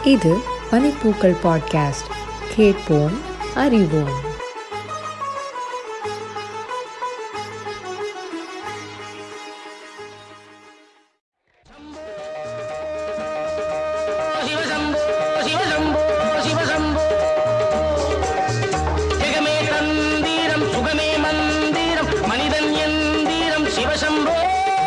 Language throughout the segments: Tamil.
இது பனிப்பூக்கள் பாட்காஸ்ட் கேட்போம் அறிவோம் சிவசம்போ சிவசம்போ சிவசம்போ ஜெகமே தந்தீரம் சுகமே மந்திரம் மனிதன் எந்தீரம் சிவசம்போ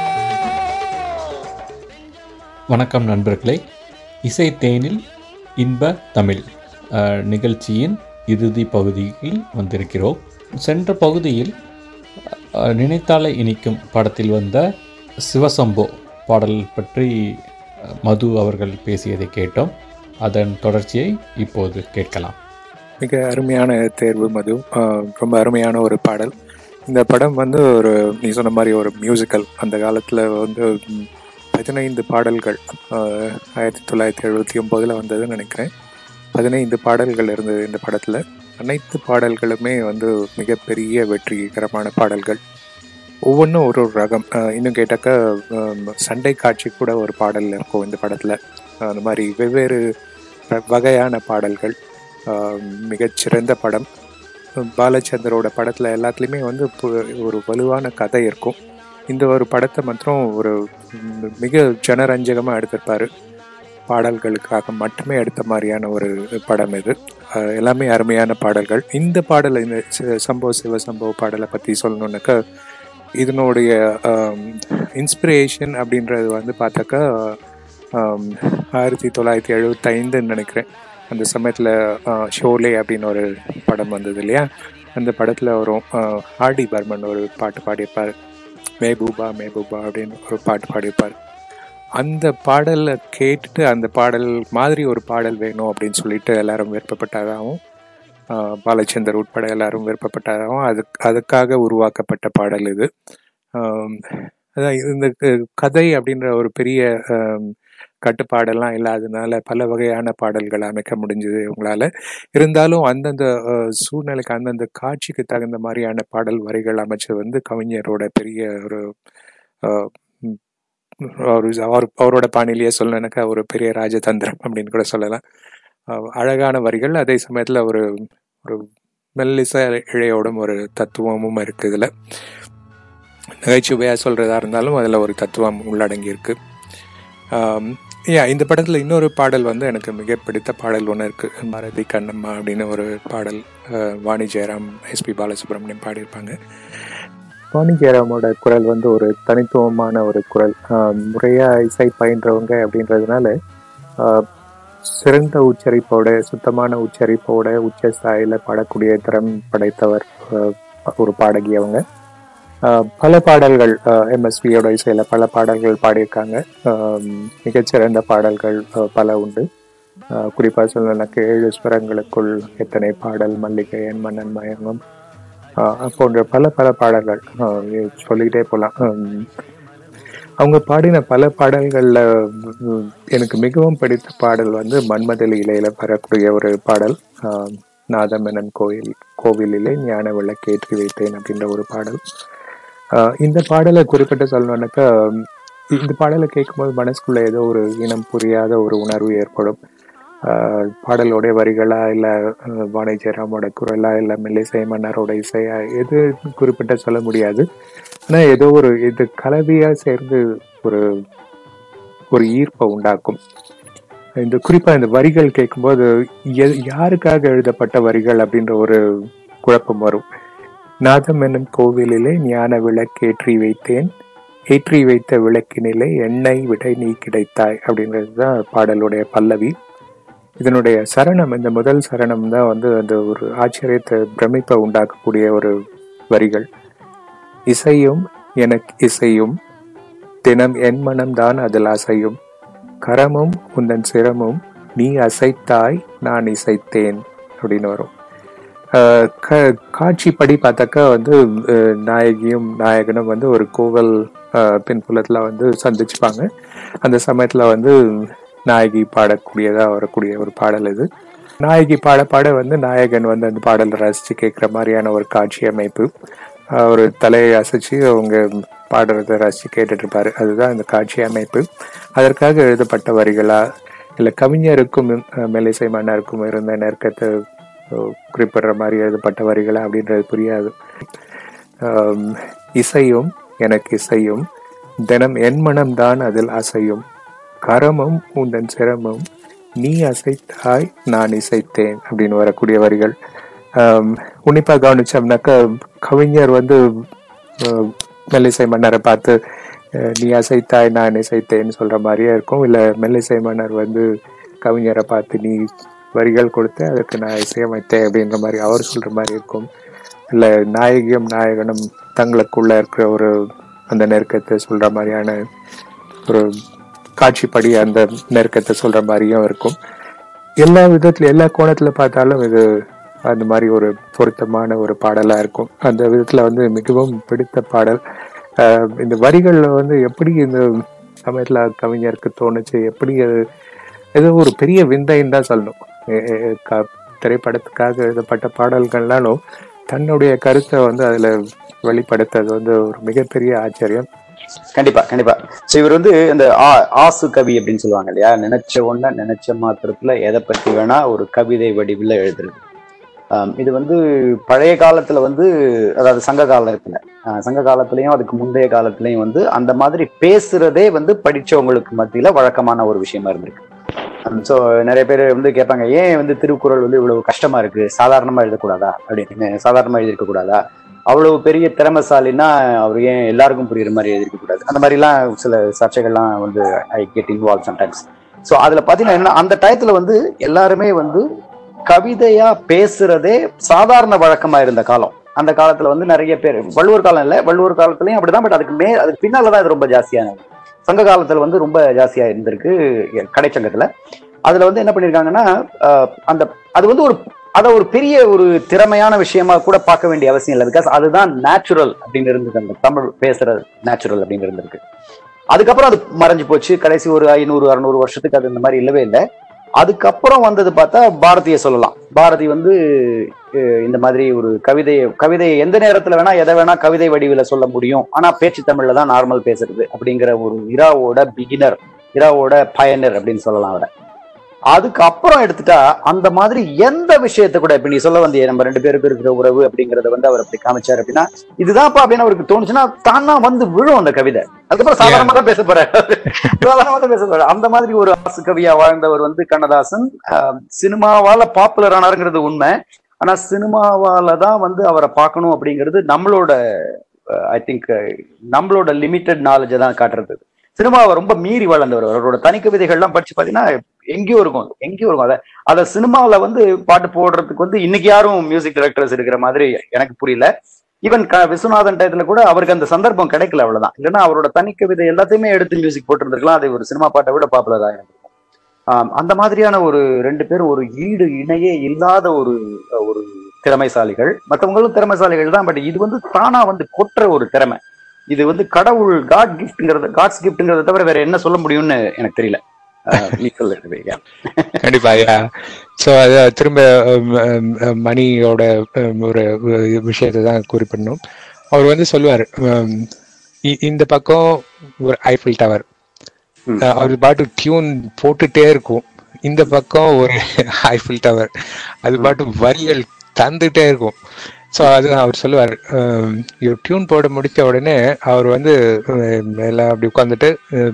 வணக்கம் நண்பர்களே இசை தேனில் இன்ப தமிழ் அஹ், நிகழ்ச்சியின் இறுதி பகுதியில் வந்திருக்கிறோம் சென்ற பகுதியில் அஹ், நினைத்தாலே இனிக்கும் படத்தில் வந்த சிவசம்போ பாடல் பற்றி அஹ், மது அவர்கள் பேசியதை கேட்டோம் அதன் தொடர்ச்சியை இப்போது கேட்கலாம் மிக அருமையான தேர்வு மது ஆஹ் ரொம்ப அருமையான ஒரு பாடல் இந்த படம் வந்து ஒரு நீ சொன்ன மாதிரி ஒரு மியூசிக்கல் அந்த காலத்தில் வந்து ம், பதினைந்து பாடல்கள் ஆஹ் ஆயிரத்தி தொள்ளாயிரத்தி எழுபத்தி ஒம்போதில் வந்ததுன்னு நினைக்கிறேன் பதினைந்து பாடல்கள் இருந்தது இந்த படத்தில் அனைத்து பாடல்களுமே வந்து மிகப்பெரிய வெற்றிகரமான பாடல்கள் ஒவ்வொன்றும் ஒரு ஒரு ரகம் ஆஹ் இன்னும் கேட்டாக்கா ஆம், சண்டை காட்சி கூட ஒரு பாடல் இருக்கும் இந்த படத்தில் அந்த மாதிரி வெவ்வேறு வ- வகையான பாடல்கள் ஆஹ் மிகச்சிறந்த படம் பாலச்சந்தரோட படத்தில் எல்லாத்துலேயுமே வந்து பு- ஒரு வலுவான கதை இருக்கும் இந்த ஒரு படத்தை மாத்திரம் ஒரு ம், மிக ஜனரஞ்சகமாக எடுத்திருப்பாரு பாடல்களுக்காக மட்டுமே எடுத்த மாதிரியான ஒரு படம் இது ஆஹ் எல்லாமே அருமையான பாடல்கள் இந்த பாடல் இந்த சி- சம்பவ சிவ சம்பவ பாடலை பற்றி சொல்லணுன்னாக்கா இதனுடைய இன்ஸ்பிரேஷன் அப்படின்றது வந்து பார்த்தாக்கா ஆம், ஆயிரத்தி தொள்ளாயிரத்தி எழுபத்தைந்துன்னு நினைக்கிறேன் அந்த சமயத்தில் ஷோலே அப்படின்னு ஒரு படம் வந்தது இல்லையா அந்த படத்தில் வரும் ஆஹ், ஆர் டி பர்மன் ஒரு பாட்டு பாடியிருப்பார் மேபூபா மேபூபா அப்படின்னு ஒரு பாட்டு பாடியிருப்பார் அந்த பாடலை கேட்டுட்டு அந்த பாடல் மாதிரி ஒரு பாடல் வேணும் அப்படின்னு சொல்லிட்டு எல்லாரும் விருப்பப்பட்டதாகவும் ஆஹ், பாலச்சந்தர் உட்பட எல்லாரும் விருப்பப்பட்டதாகவும் அது அதுக்காக உருவாக்கப்பட்ட பாடல் இது ஆம், அதான் இந்த க- கதை அப்படின்ற ஒரு பெரிய ஆம், கட்டுப்பாடெல்லாம் இல்லாததுனால பல வகையான பாடல்கள் அமைக்க முடிஞ்சது உங்களால இருந்தாலும் அந்தந்த அஹ், சூழ்நிலைக்கு அந்தந்த காட்சிக்கு தகுந்த மாதிரியான பாடல் வரிகள் அமைச்சது வந்து கவிஞரோட பெரிய ஒரு அஹ், ம், ஒரு அவர் அவரோட பாணியிலேயே சொல்லணும்னாக்கா ஒரு பெரிய ராஜதந்திரம் அப்படின்னு கூட சொல்லலாம் அஹ், அழகான வரிகள் அதே சமயத்தில் ஒரு ஒரு மெல்லிச இழையோடும் ஒரு தத்துவமும் இருக்கு இதில் நகைச்சுவையாக சொல்கிறதா இருந்தாலும் அதில் ஒரு தத்துவம் உள்ளடங்கி இருக்கு ஆம், யா இந்த படத்தில் இன்னொரு பாடல் வந்து எனக்கு மிக பிடித்த பாடல் ஒன்று இருக்குது பாரதி கண்ணம்மா அப்படின்னு ஒரு பாடல் அஹ், வாணி ஜெயராம் எஸ்பி பாலசுப்ரமணியம் பாடியிருப்பாங்க வாணி ஜெயராமோட குரல் வந்து ஒரு தனித்துவமான ஒரு குரல் முறையாக இசை பயின்றவங்க அப்படின்றதுனால ஆஹ், சிறந்த உச்சரிப்போட சுத்தமான உச்சரிப்போட உச்ச ஸ்தாயில பாடக்கூடிய திறம் படைத்தவர் ஆஹ், ஒரு பாடகி அவங்க ஆஹ், பல பாடல்கள் எம்எஸ்வியோட இசையில பல பாடல்கள் பாடியிருக்காங்க ஆஹ், மிகச்சிறந்த பாடல்கள் ஆஹ், பல உண்டு ஆஹ், குறிப்பா சொல்லணும்னாக்க ஏழு ஸ்வரங்களுக்குள் எத்தனை பாடல் மல்லிகை என் மன்னன் மயங்கம் ஆஹ், போன்ற பல பல பாடல்கள் ஆஹ், சொல்லிக்கிட்டே போகலாம் அவங்க பாடின பல பாடல்கள்ல உம், எனக்கு மிகவும் பிடித்த பாடல் வந்து மன்மதலி இலையில வரக்கூடிய ஒரு பாடல் ஆஹ், நாதமெனன் கோயில் கோவிலிலே ஞான விளக்கேற்றி வைத்தேன் அப்படின்ற ஒரு பாடல் ஆஹ், இந்த பாடலை குறிப்பிட்டு சொல்லணும்னாக்கா இந்த பாடலை கேட்கும்போது மனசுக்குள்ள ஏதோ ஒரு இனம் புரியாத ஒரு உணர்வு ஏற்படும் ஆஹ், பாடலோடைய வரிகளா இல்ல ஆஹ், வாணி ஜெயராமோட குரலா இல்ல மெல்லிசை மன்னரோட இசையா எது குறிப்பிட்ட சொல்ல முடியாது ஆனா ஏதோ ஒரு இது கலவையா சேர்ந்து ஒரு ஒரு ஈர்ப்பை உண்டாக்கும் இந்த குறிப்பா இந்த வரிகள் கேட்கும்போது எ- யாருக்காக எழுதப்பட்ட வரிகள் அப்படின்ற ஒரு குழப்பம் வரும் நாதம் என்னும் கோவிலிலே ஞான விளக்கேற்றி வைத்தேன் ஏற்றி வைத்த விளக்கினிலே எண்ணெய் விடை நீ கிடைத்தாய் அப்படின்றது தான் பாடலுடைய பல்லவி இதனுடைய சரணம் இந்த முதல் சரணம் தான் வந்து அந்த ஒரு ஆச்சரியத்தை பிரமிப்பை உண்டாக்கக்கூடிய ஒரு வரிகள் இசையும் எனக்கு இசையும் தினம் என் மனம்தான் அதில் அசையும் கரமும் உந்தன் சிரமும் நீ அசைத்தாய் நான் இசைத்தேன் அப்படின்னு வரும் ஆஹ் க- காட்சிப்படி பார்த்தாக்கா வந்து அஹ், நாயகியும் நாயகனும் வந்து ஒரு கோவில் ஆஹ், பின்புலத்துல வந்து சந்திச்சுப்பாங்க அந்த சமயத்துல வந்து நாயகி பாடக்கூடியதா வரக்கூடிய ஒரு பாடல் இது நாயகி பாட பாட வந்து நாயகன் வந்து அந்த பாடலை ரசிச்சு கேட்குற மாதிரியான ஒரு காட்சி அமைப்பு ஆஹ் ஒரு தலையை அசைச்சு அவங்க பாடுறத ரசிச்சு கேட்டுட்டு இருப்பாரு அதுதான் இந்த காட்சி அமைப்பு அதற்காக எழுதப்பட்ட வரிகளா இல்லை கவிஞருக்கும் அஹ், மெல்லிசை மன்னருக்கும் இருந்த நெருக்கத்தை அஹ், குறிப்பிடுற மாதிரி எழுதப்பட்ட வரிகளா அப்படின்றது புரியாது ஆம், இசையும் எனக்கு இசையும் தினம் என் மனம்தான் அதில் அசையும் கரமும் உந்தன் சிரமும் நீ அசைத்தாய் நான் இசைத்தேன் அப்படின்னு வரக்கூடிய வரிகள் ஆம், உன்னிப்பா கவனிச்சோம்னாக்கா கவிஞர் வந்து அஹ், மெல்லிசை மன்னரை பார்த்து அஹ், நீ அசைத்தாய் நான் இசைத்தேன்னு சொல்ற மாதிரியே இருக்கும் இல்ல மெல்லிசை மன்னர் வந்து கவிஞரை பார்த்து நீ வரிகள் கொடுத்து அதுக்கு நான் இசையமைத்தேன் அப்படின்ற மாதிரி அவர் சொல்ற மாதிரி இருக்கும் இல்ல நாயகியும் நாயகனும் தங்களுக்குள்ள இருக்கிற ஒரு அந்த நெருக்கத்தை சொல்ற மாதிரியான ஒரு காட்சிப்படி அந்த நெருக்கத்தை சொல்ற மாதிரியும் இருக்கும் எல்லா விதத்துல எல்லா கோணத்துல பார்த்தாலும் இது அந்த மாதிரி ஒரு பொருத்தமான ஒரு பாடலா இருக்கும் அந்த விதத்துல வந்து மிகவும் பிடித்த பாடல் ஆஹ் இந்த வரிகள்ல வந்து எப்படி இந்த சமயத்துல கவிஞருக்கு தோணுச்சு எப்படி அது ஏதோ ஒரு பெரிய விந்தைன்னு தான் சொல்லணும் எ- எ- க- திரைப்படத்துக்காக எழுதப்பட்ட பாடல்கள்னாலும் தன்னுடைய கருத்தை வந்து அதுல வெளிப்படுத்துறது வந்து ஒரு மிகப்பெரிய ஆச்சரியம் கண்டிப்பா கண்டிப்பா சோ இவர் வந்து இந்த ஆ- ஆசு கவி அப்படின்னு சொல்லுவாங்க இல்லையா நினைச்ச ஒண்ண நினைச்ச மாத்திரத்துல எதை பத்தி வேணா ஒரு கவிதை வடிவில் எழுதுறது ஆம், இது வந்து பழைய காலத்துல வந்து அதாவது சங்க காலத்துல ஆஹ், சங்க காலத்திலயும் அதுக்கு முந்தைய காலத்திலயும் வந்து அந்த மாதிரி பேசுறதே வந்து படிச்சவங்களுக்கு மத்தியில வழக்கமான ஒரு விஷயமா இருந்திருக்கு ஸோ நிறைய பேர் வந்து கேட்பாங்க ஏன் வந்து திருக்குறள் வந்து இவ்வளவு கஷ்டமா இருக்கு சாதாரணமா எழுதக்கூடாதா அப்படின்னு சாதாரணமா எழுதியிருக்க கூடாதா அவ்வளவு பெரிய திறமைசாலின்னா அவர் ஏன் எல்லாருக்கும் புரியுற மாதிரி எழுதிருக்க கூடாது அந்த மாதிரிலாம் சில சர்ச்சைகள்லாம் வந்து I get involve sometimes so அதுல பாத்தீங்கன்னா என்ன அந்த டயத்துல வந்து எல்லாருமே வந்து கவிதையா பேசுறதே சாதாரண வழக்கமா இருந்த காலம் அந்த காலத்துல வந்து நிறைய பேர் வள்ளுவர் காலம் இல்ல வள்ளுவர் காலத்துலயும் அப்படிதான் பட் அதுக்கு மே அதுக்கு பின்னாலதான் இது ரொம்ப ஜாஸ்தியானது சங்க காலத்துல வந்து ரொம்ப ஜாஸ்தியா இருந்திருக்கு கடைச்சங்கத்துல அதுல வந்து என்ன பண்ணிருக்காங்கன்னா ஆஹ், அந்த அது வந்து ஒரு அதை ஒரு பெரிய ஒரு திறமையான விஷயமா கூட பார்க்க வேண்டிய அவசியம் இல்லை பிகாஸ் அதுதான் நேச்சுரல் அப்படின்னு இருந்தது அந்த தமிழ் பேசுற நேச்சுரல் அப்படின்னு இருந்திருக்கு அதுக்கப்புறம் அது மறைஞ்சு போச்சு கடைசி ஒரு ஐநூறு அறுநூறு வருஷத்துக்கு அது இந்த மாதிரி இல்லவே இல்லை அதுக்கப்புறம் வந்தது பார்த்தா பாரதிய சொல்லலாம் பாரதி வந்து அஹ், இந்த மாதிரி ஒரு கவிதையை கவிதையை எந்த நேரத்துல வேணா எதை வேணா கவிதை வடிவில சொல்ல முடியும் ஆனா பேச்சு தமிழ்ல தான் நார்மல் பேசுறது அப்படிங்கிற ஒரு இராவோட பிகினர் இராவோட பயனர் அப்படின்னு சொல்லலாம் அவரை அதுக்கு அப்புறம் எடுத்துட்டா அந்த மாதிரி எந்த விஷயத்தை கூட இப்ப நீ சொல்ல வந்தியே நம்ம ரெண்டு பேருக்கு இருக்கிற உறவு அப்படிங்கறத வந்து அவர் அப்படி காமிச்சாரு அப்படின்னா இதுதான்ப்பா அப்படின்னு அவருக்கு தோணுச்சுன்னா தானா வந்து விழும் அந்த கவிதை அதுக்கப்புறம் சாதாரணமா தான் பேச போறாரு சாதாரணமா தான் பேச போறாரு அந்த மாதிரி ஒரு ஆசு கவியா வாழ்ந்தவர் வந்து கண்ணதாசன் ஆஹ், சினிமாவால பாப்புலர் ஆனாருங்கிறது உண்மை ஆனா சினிமாவால தான் வந்து அவரை பார்க்கணும் அப்படிங்கிறது நம்மளோட ஐ திங்க் நம்மளோட லிமிட்டெட் நாலேஜை தான் காட்டுறது சினிமாவை ரொம்ப மீறி வளர்ந்தவர் அவரோட தனி கவிதைகள்லாம் படிச்சு பாத்தீங்கன்னா எங்கேயோ இருக்கும் எங்கேயோ இருக்கும் அதை அதை சினிமாவில் வந்து பாட்டு போடுறதுக்கு வந்து இன்னைக்கு யாரும் மியூசிக் டைரக்டர்ஸ் இருக்கிற மாதிரி எனக்கு புரியல ஈவன் க விஸ்வநாதன் டயத்துல கூட அவருக்கு அந்த சந்தர்ப்பம் கிடைக்கல அவ்வளவுதான் இல்லைன்னா அவரோட தனி கவிதை எல்லாத்தையுமே எடுத்து மியூசிக் போட்டிருந்திருக்கலாம் அது ஒரு சினிமா பாட்டை விட பாப்புலர் ஆயிருக்கும் ஆம், அந்த மாதிரியான ஒரு ரெண்டு பேரும் ஒரு ஈடு இணையே இல்லாத ஒரு ஒரு திறமைசாலிகள் மற்றவங்களும் திறமைசாலிகள் தான் பட் இது வந்து தானா வந்து கொட்டுற ஒரு திறமை இது வந்து கடவுள் காட் கிஃப்ட்ங்கிறத காட்ஸ் கிஃப்ட்ங்கிறத தவிர வேற என்ன சொல்ல முடியும்னு எனக்கு தெரியல ஆஹ், நீ சொல்லு விவேகா. கண்டிப்பா ஸோ அது திரும்ப ஹம், ஹம், ஹம், மணியோட ஹம், ஒரு விஷயத்தை தான் குறிப்பிடணும் அவர் வந்து சொல்லுவார் இந்த பக்கம் ஒரு ஐஃபில் டவர் ம். அவர் பாட்டு டியூன் போட்டுட்டே இருக்கும் இந்த பக்கம் ஒரு ஐஃபில் டவர் அது பாட்டு வரிகள் தந்துட்டே இருக்கும் ஸோ அது அவர் சொல்லுவார் டியூன் போட முடிச்ச உடனே அவர் வந்து ஹம், எல்லாம் அப்படி உட்காந்துட்டு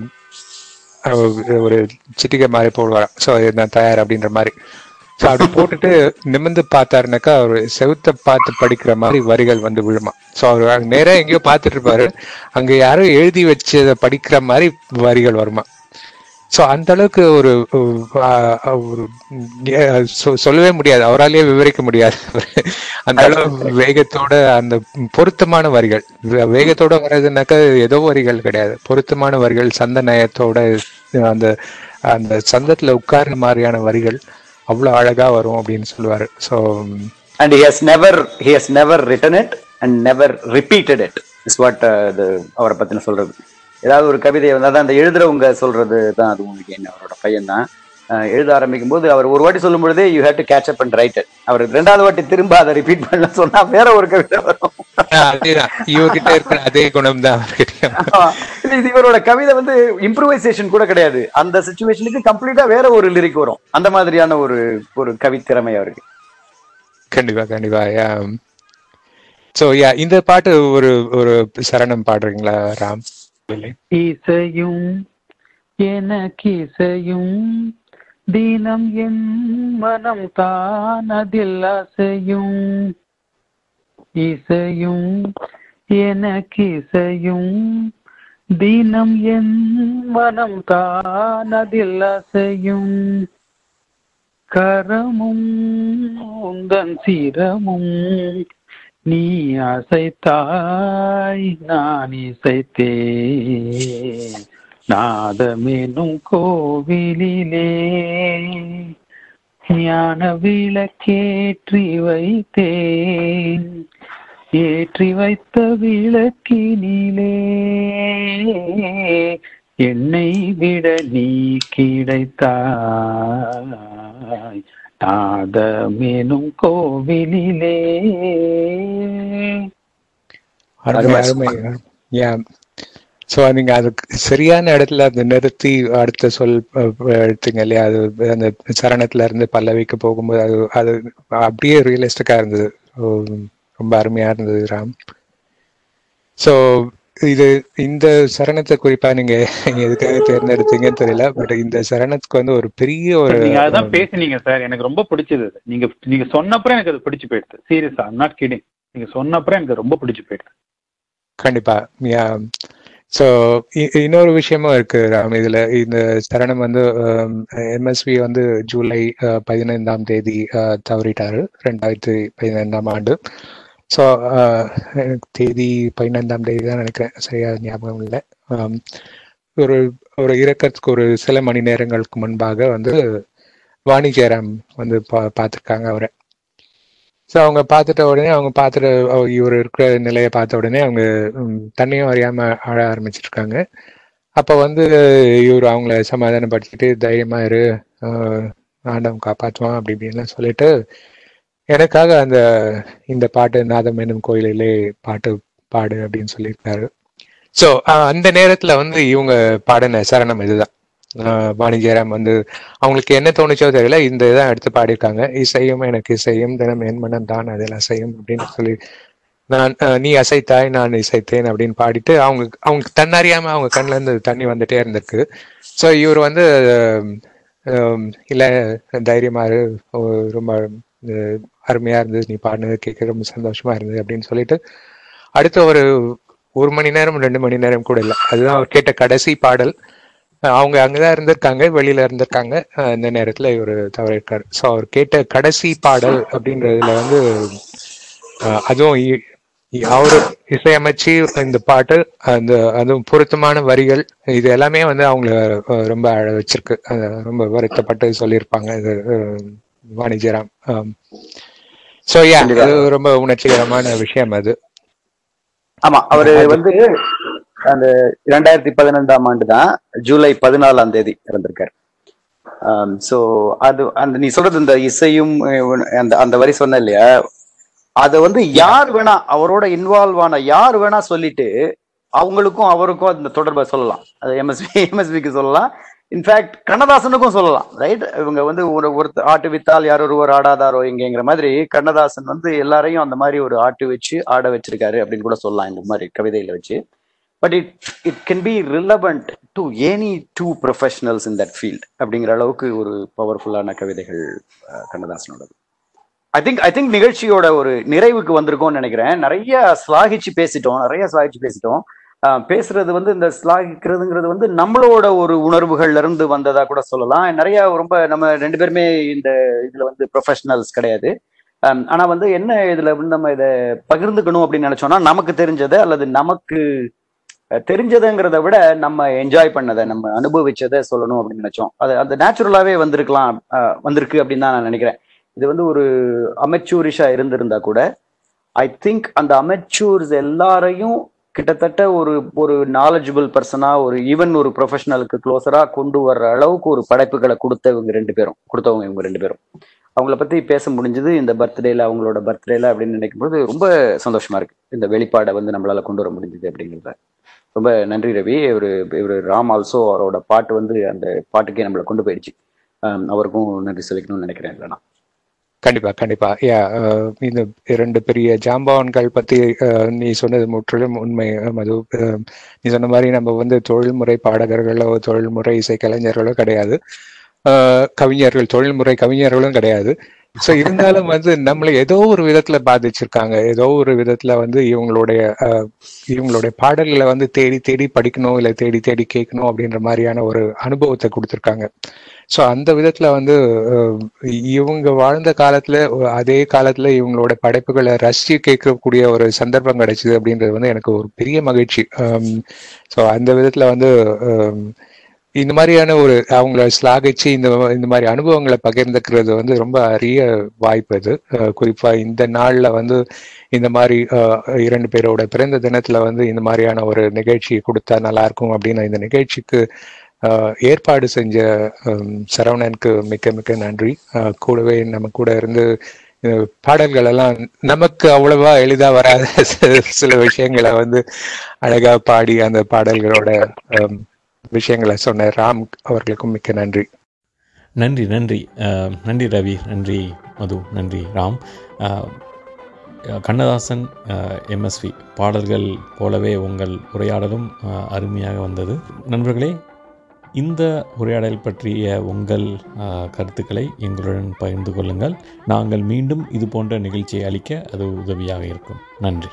ஒரு சிட்டிகை மாதிரி போடுவாராம் ஸோ நான் தயார் அப்படின்ற மாதிரி ஸோ அப்படி போட்டுட்டு நிமிர்ந்து பார்த்தாருனாக்கா அவர் செவுத்த பார்த்து படிக்கிற மாதிரி வரிகள் வந்து விழுமா ஸோ அவர் அங்க நேரா எங்கேயோ பார்த்துட்டு இருப்பாரு அங்க யாரோ எழுதி வச்சதை படிக்கிற மாதிரி வரிகள் வருமா ஸோ அந்த அளவுக்கு ஒரு அஹ், ஒரு அஹ், சொ- சொல்லவே முடியாது அவராலேயே விவரிக்க முடியாது அந்த அளவு வேகத்தோட அந்த பொருத்தமான வரிகள் வே- வேகத்தோட வர்றதுனாக்கா ஏதோ வரிகள் கிடையாது பொருத்தமான வரிகள் சந்த நயத்தோட அந்த அந்த சந்தத்துல உட்கார்ற மாதிரியான வரிகள் அவ்வளவு அழகா வரும் அப்படின்னு சொல்லுவாரு so and he has never he has never written it and never repeated it is what uh, the அவரை பத்தின சொல்றது ஏதாவது ஒரு கவிதையை வந்து அதான் அந்த எழுதுறவங்க சொல்றது தான் அது உங்களுக்கு என்ன அவரோட பையன் தான் எழுத ஆரம்பிக்கும் போது அவர் ஒரு வாட்டி சொல்லும் பொழுதே you have to catch up and write அவர் ரெண்டாவது வாட்டி திரும்ப அதை ரிப்பீட் பண்ண சொன்னா வேற ஒரு கவிதை வரும் அதேதான் இவகிட்ட இருக்கிற அதே குணம் தான் அவர்கிட்டயும் ஆமா. இல்ல, இது இவரோட கவிதை வந்து இம்ப்ரூவைசேஷன் கூட கிடையாது அந்த சுச்சுவேஷனுக்கு கம்ப்ளீட்டா வேற ஒரு லிரிக் வரும் அந்த மாதிரியான ஒரு ஒரு கவித்திறமை அவருக்கு கண்டிப்பா கண்டிப்பா சோ யா இந்த பாட்டு ஒரு ஒரு சரணம் பாடுறீங்களா ராம் இல்லை இசையும் எனக்கு இசையும் தினம் என் மனம் தான் அதில் அசையும் இசையும் எனக்கு இசையும் தினம் என் மனம் தான் அதில் அசையும் கரமும் உந்தன் சிரமும் நீ அசைத்தாய் நான் இசைத்தேன் நாதமெனும் கோவிலிலே ஞான விளக்கேற்றி வைத்தேன் ஏற்றி வைத்த விளக்கினிலே என்னை விட நீ கிடைத்தாய் நாதமெனும் கோவிலிலே அருமை அருமை யா சோ நீங்க அதுக்கு சரியான இடத்துல அந்த நிறுத்தி அடுத்த சொல் அஹ், எடுத்தீங்க இல்லையா அது அந்த சரணத்துல இருந்து பல்லவிக்கு போகும்போது அது அது அப்படியே ரியலிஸ்டிக்கா இருந்தது ஓ, ரொம்ப அருமையா இருந்தது ராம் சோ இது இந்த சரணத்தை குறிப்பா நீங்க எதுக்காக தேர்ந்தெடுத்தீங்கன்னு தெரியல பட் இந்த சரணத்துக்கு வந்து ஒரு பெரிய ஒரு நீங்க அதான் பேசுனீங்க சார் எனக்கு ரொம்ப பிடிச்சது அது. நீங்க நீங்க சொன்னப்புறம் எனக்கு அது பிடிச்சு போயிடுது சீரியஸா ஐம் நாட் கிடிங் நீங்க சொன்னப்புறம் எனக்கு ரொம்ப பிடிச்சு போயிடுது கண்டிப்பா ஸோ இன்னொரு விஷயமும் இருக்கு ராம் இதுல இந்த சரணம் வந்து எம்எஸ்வி வந்து ஜூலை அஹ், பதினைந்தாம் தேதி அஹ், தவறிட்டாரு ரெண்டாயிரத்தி பதினைந்தாம் ஆண்டு ஸோ எனக்கு தேதி பதினைந்தாம் தேதி தான் நினைக்கிறேன் சரியா ஞாபகம் இல்லை ஆம், ஒரு ஒரு இறக்கத்துக்கு ஒரு சில மணி நேரங்களுக்கு முன்பாக வந்து வாணி ஜெயராம் வந்து பா பார்த்துருக்காங்க அவரை ஸோ அவங்க பார்த்துட்ட உடனே அவங்க பார்த்துட்டு அவ- இவர் இருக்கிற நிலையை பார்த்த உடனே அவங்க ம், தன்னையும் அறியாம அழ ஆரம்பிச்சிருக்காங்க அப்போ வந்து இவர் அவங்கள சமாதானப்படுத்திட்டு தைரியமா இரு ஆஹ், ஆண்டவன் காப்பாற்றுவான் அப்படி இப்படின்லாம் சொல்லிட்டு எனக்காக அந்த இந்த பாட்டு நாதம் என்னும் கோயிலிலே பாட்டு பாடு அப்படின்னு சொல்லியிருக்காரு ஸோ அந்த நேரத்துல வந்து இவங்க பாடின சரணம் இதுதான் ஆஹ், வாணி ஜெயராம் வந்து அவங்களுக்கு என்ன தோணுச்சோ தெரியல இந்த இதான் எடுத்து பாடியிருக்காங்க இசையும் எனக்கு இசையும் தினம் என் மனம் தான் அதில் அசையும் அப்படின்னு சொல்லி நான் அஹ், நீ அசைத்தாய் நான் இசைத்தேன் அப்படின்னு பாடிட்டு அவங்க அவங்க தன்னறியாம அவங்க கண்ணுல இருந்து தண்ணி வந்துட்டே இருந்திருக்கு ஸோ இவர் வந்து அஹ், இல்ல தைரியமா இரு ஓ, ரொம்ப அஹ், அருமையா இருந்தது நீ பாடினது கேட்க ரொம்ப சந்தோஷமா இருந்தது அப்படின்னு சொல்லிட்டு அடுத்த ஒரு ஒரு மணி நேரம் ரெண்டு மணி நேரம் கூட இல்லை அதுதான் அவர் கேட்ட கடைசி பாடல் அஹ் அவங்க அங்கதான் இருந்திருக்காங்க வெளியில இருந்திருக்காங்க அஹ் இந்த நேரத்துல இவர் தவறிருக்காரு ஸோ அவர் கேட்ட கடைசி பாடல் அப்படின்றதுல வந்து அஹ் அதுவும் இ- இ- அவரு இசையமைச்சு இந்த பாட்டு அந்த அதுவும் பொருத்தமான வரிகள் இது எல்லாமே வந்து அவங்கள அஹ் ரொம்ப அழ வச்சிருக்கு அஹ் ரொம்ப வருத்தப்பட்டு சொல்லியிருப்பாங்க இது அஹ் வாணிஜராம் ஸோ யா கண்டிப்பா. அது ரொம்ப உணர்ச்சிகரமான விஷயம் அது ஆமா அவரு வந்து அந்த இரண்டாயிரத்தி பதினைந்தாம் ஆண்டு தான் ஜூலை பதினாலாம் தேதி இறந்திருக்காரு சோ அது அந்த நீ சொல்றது இந்த இசையும் அஹ், அந்த அந்த வரி சொன்ன இல்லையா அத வந்து யார் வேணா அவரோட இன்வால்வ் ஆன யார் வேணா சொல்லிட்டு அவங்களுக்கும் அவருக்கும் அந்த தொடர்பை சொல்லலாம் அது எம்எஸ்பி எம்எஸ்பிக்கு சொல்லலாம் இன்ஃபேக்ட் கண்ணதாசனுக்கும் சொல்லலாம் ரைட் இவங்க வந்து ஒரு ஒருத்தர் ஆட்டு வித்தால் யார் ஒருவர் ஆடாதாரோ எங்கேங்கிற மாதிரி கண்ணதாசன் வந்து எல்லாரையும் அந்த மாதிரி ஒரு ஆட்டு வச்சு ஆட வச்சிருக்காரு அப்படின்னு கூட சொல்லலாம் இந்த மாதிரி கவிதையில வச்சு but it it can be relevant to any two professionals in that field அப்படிங்கிற அளவுக்கு ஒரு பவர்ஃபுல்லான கவிதைகள் அஹ், கண்ணதாசனோடது ஐ திங்க் ஐ திங்க் நிகழ்ச்சியோட ஒரு நிறைவுக்கு வந்திருக்கோம்னு நினைக்கிறேன் நிறைய ஸ்லாகிச்சு பேசிட்டோம் நிறைய ஸ்லாகிச்சு பேசிட்டோம் அஹ், பேசுறது வந்து இந்த ஸ்லாகிக்கிறதுங்கிறது வந்து நம்மளோட ஒரு உணர்வுகள்ல இருந்து வந்ததா கூட சொல்லலாம் நிறைய ரொம்ப நம்ம ரெண்டு பேருமே இந்த இதுல வந்து ப்ரொஃபஷனல்ஸ் கிடையாது அம், ஆனா வந்து என்ன இதுல வந்து நம்ம இதை பகிர்ந்துக்கணும் அப்படின்னு நினைச்சோம்னா நமக்கு தெரிஞ்சதை அல்லது நமக்கு அஹ், தெரிஞ்சதுங்கிறத விட நம்ம என்ஜாய் பண்ணதை நம்ம அனுபவிச்சதை சொல்லணும் அப்படின்னு நினைச்சோம் அது அந்த நேச்சுரலாவே வந்திருக்கலாம் அஹ், வந்திருக்கு அப்படின்னு தான் நான் நினைக்கிறேன் இது வந்து ஒரு அமெச்சூரிஷா இருந்திருந்தா கூட ஐ திங்க் அந்த அமெச்சூர்ஸ் எல்லாரையும் கிட்டத்தட்ட ஒரு ஒரு நாலேஜபிள் பர்சனா ஒரு ஈவன் ஒரு ப்ரொஃபஷனலுக்கு க்ளோஸரா கொண்டு வர்ற அளவுக்கு ஒரு படைப்புகளை கொடுத்த இவங்க ரெண்டு பேரும் கொடுத்தவங்க இவங்க ரெண்டு பேரும் அவங்கள பற்றி பேச முடிஞ்சது இந்த பர்த்டேல அவங்களோட பர்த்டேல அப்படின்னு நினைக்கும்போது ரொம்ப சந்தோஷமா இருக்கு இந்த வெளிப்பாடை வந்து நம்மளால கொண்டு வர முடிஞ்சது அப்படிங்கிறத ரொம்ப நன்றி ரவி இவர் இவர் ராம் ஆல்சோ அவரோட பாட்டு வந்து அந்த பாட்டுக்கே நம்மளை கொண்டு போயிடுச்சு ஆம், அவருக்கும் நன்றி சொல்லிக்கணும்னு நினைக்கிறேன் இல்லைனா கண்டிப்பா கண்டிப்பா யா இந்த இரண்டு பெரிய ஜாம்பவான்கள் பத்தி அஹ், நீ சொன்னது முற்றிலும் உண்மை அஹ், மது அஹ், நீ சொன்ன மாதிரி நம்ம வந்து தொழில்முறை பாடகர்களோ தொழில்முறை இசை கலைஞர்களோ கிடையாது அஹ், கவிஞர்கள் தொழில்முறை கவிஞர்களும் கிடையாது ஸோ இருந்தாலும் வந்து நம்மளை ஏதோ ஒரு விதத்துல பாதிச்சிருக்காங்க ஏதோ ஒரு விதத்துல வந்து இவங்களுடைய அஹ், இவங்களுடைய பாடல்களை வந்து தேடி தேடி படிக்கணும் இல்லை தேடி தேடி கேட்கணும் அப்படின்ற மாதிரியான ஒரு அனுபவத்தை கொடுத்துருக்காங்க ஸோ அந்த விதத்துல வந்து அஹ், இவங்க வாழ்ந்த காலத்துல ஒ- அதே காலத்துல இவங்களோட படைப்புகளை ரசிச்சு கேட்கக்கூடிய ஒரு சந்தர்ப்பம் கிடைச்சது அப்படின்றது வந்து எனக்கு ஒரு பெரிய மகிழ்ச்சி ஸோ அந்த விதத்துல வந்து அஹ், இந்த மாதிரியான ஒரு அவங்கள ஸ்லாகிச்சு இந்த இந்த மாதிரி அனுபவங்களை பகிர்ந்துக்கிறது வந்து ரொம்ப அரிய வாய்ப்பு அது அஹ், குறிப்பா இந்த நாள்ல வந்து இந்த மாதிரி அஹ், இரண்டு பேரோட பிறந்த தினத்துல வந்து இந்த மாதிரியான ஒரு நிகழ்ச்சி கொடுத்தா நல்லா இருக்கும் அப்படின்னு இந்த நிகழ்ச்சிக்கு அஹ், ஏற்பாடு செஞ்ச ஹம், சரவணனுக்கு மிக்க மிக்க நன்றி அஹ், கூடவே நம்ம கூட இருந்து அஹ், பாடல்கள் எல்லாம் நமக்கு அவ்வளவா எளிதா வராத சில- சில விஷயங்களை வந்து அழகா பாடி அந்த பாடல்களோட ஹம், விஷயங்களை சொன்ன ராம் அவர்களுக்கும் மிக்க நன்றி நன்றி நன்றி அஹ், நன்றி ரவி நன்றி மது நன்றி ராம் அஹ், கண்ணதாசன் எம்எஸ்வி பாடல்கள் போலவே உங்கள் உரையாடலும் அஹ், அருமையாக வந்தது நண்பர்களே இந்த உரையாடல் பற்றிய உங்கள் அஹ், கருத்துக்களை எங்களுடன் பகிர்ந்து கொள்ளுங்கள் நாங்கள் மீண்டும் இது போன்ற நிகழ்ச்சியை அளிக்க அது உதவியாக இருக்கும் நன்றி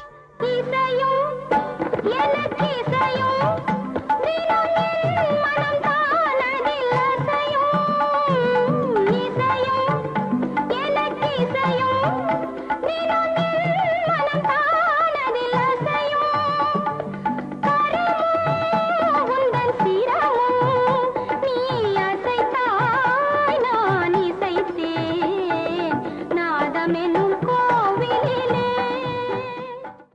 நாதமென்னும்